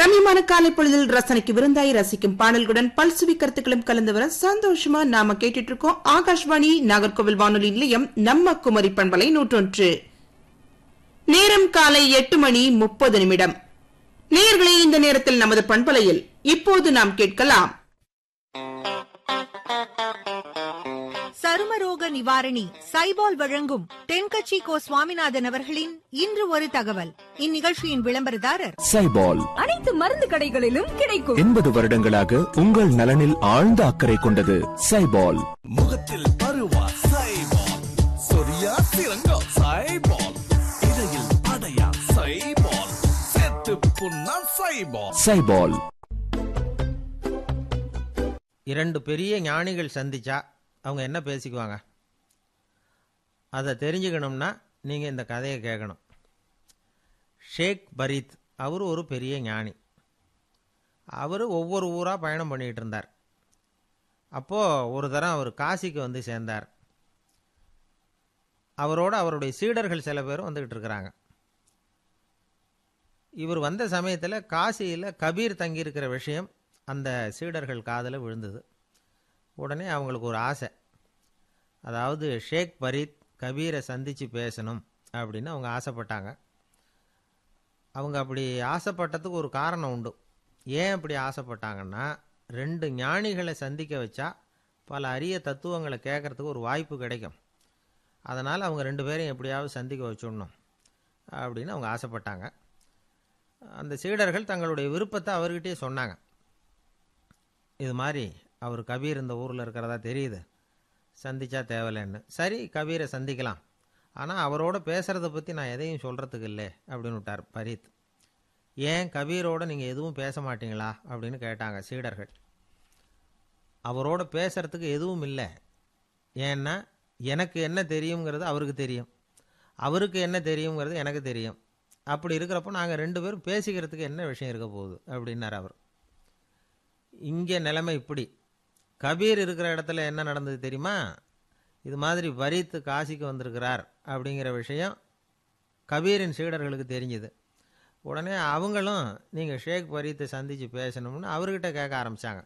ரம்யமான காலை பொழுதில் ரசனைக்கு விருந்தாய் ரசிக்கும் பாடல்களுடன் பல்சுவி கருத்துக்களும் கலந்து வர சந்தோஷமா நாம கேட்டுட்டு இருக்கோம் ஆகாஷ்வாணி நாகர்கோவில் வானொலி நிலையம் நம்ம குமரி பண்பலை நூற்றொன்று நேரம் காலை எட்டு மணி முப்பது நிமிடம் நேயர்களே இந்த நேரத்தில் நமது பண்பலையில் இப்போது நாம் கேட்கலாம் சருமரோக நிவாரணி சைபால் வழங்கும் தென்கட்சி கோ சுவாமிநாதன் அவர்களின் இன்று ஒரு தகவல் இந்நிகழ்ச்சியின் விளம்பரதாரர் சைபால் அனைத்து மருந்து கடைகளிலும் கிடைக்கும் எண்பது வருடங்களாக உங்கள் நலனில் ஆழ்ந்த அக்கறை கொண்டது சைபால் முகத்தில் பருவா சைபால் சொரியா சிறங்கா சைபால் இடையில் அடையா சைபால் செத்து புண்ணா சைபால் சைபால் இரண்டு பெரிய ஞானிகள் சந்திச்சா அவங்க என்ன பேசிக்குவாங்க அதை தெரிஞ்சுக்கணும்னா நீங்கள் இந்த கதையை கேட்கணும் ஷேக் பரீத் அவர் ஒரு பெரிய ஞானி அவர் ஒவ்வொரு ஊராக பயணம் பண்ணிகிட்டு இருந்தார் அப்போது ஒரு தரம் அவர் காசிக்கு வந்து சேர்ந்தார் அவரோட அவருடைய சீடர்கள் சில பேரும் வந்துக்கிட்டு இருக்கிறாங்க இவர் வந்த சமயத்தில் காசியில் கபீர் தங்கியிருக்கிற விஷயம் அந்த சீடர்கள் காதில் விழுந்தது உடனே அவங்களுக்கு ஒரு ஆசை அதாவது ஷேக் பரீத் கபீரை சந்தித்து பேசணும் அப்படின்னு அவங்க ஆசைப்பட்டாங்க அவங்க அப்படி ஆசைப்பட்டதுக்கு ஒரு காரணம் உண்டு ஏன் அப்படி ஆசைப்பட்டாங்கன்னா ரெண்டு ஞானிகளை சந்திக்க வச்சா பல அரிய தத்துவங்களை கேட்கறதுக்கு ஒரு வாய்ப்பு கிடைக்கும் அதனால் அவங்க ரெண்டு பேரையும் எப்படியாவது சந்திக்க வச்சுடணும் அப்படின்னு அவங்க ஆசைப்பட்டாங்க அந்த சீடர்கள் தங்களுடைய விருப்பத்தை அவர்கிட்டயே சொன்னாங்க இது மாதிரி அவர் கபீர் இந்த ஊரில் இருக்கிறதா தெரியுது சந்திச்சா தேவையில்லைன்னு சரி கபீரை சந்திக்கலாம் ஆனால் அவரோட பேசுகிறத பற்றி நான் எதையும் சொல்கிறதுக்கு இல்லை அப்படின்னு விட்டார் பரீத் ஏன் கபீரோட நீங்கள் எதுவும் பேச மாட்டீங்களா அப்படின்னு கேட்டாங்க சீடர்கள் அவரோட பேசுகிறதுக்கு எதுவும் இல்லை ஏன்னா எனக்கு என்ன தெரியுங்கிறது அவருக்கு தெரியும் அவருக்கு என்ன தெரியுங்கிறது எனக்கு தெரியும் அப்படி இருக்கிறப்போ நாங்கள் ரெண்டு பேரும் பேசிக்கிறதுக்கு என்ன விஷயம் இருக்க போகுது அப்படின்னார் அவர் இங்கே நிலைமை இப்படி கபீர் இருக்கிற இடத்துல என்ன நடந்தது தெரியுமா இது மாதிரி பரீத்து காசிக்கு வந்திருக்கிறார் அப்படிங்கிற விஷயம் கபீரின் சீடர்களுக்கு தெரிஞ்சுது உடனே அவங்களும் நீங்கள் ஷேக் பரீத்தை சந்தித்து பேசணும்னு அவர்கிட்ட கேட்க ஆரம்பித்தாங்க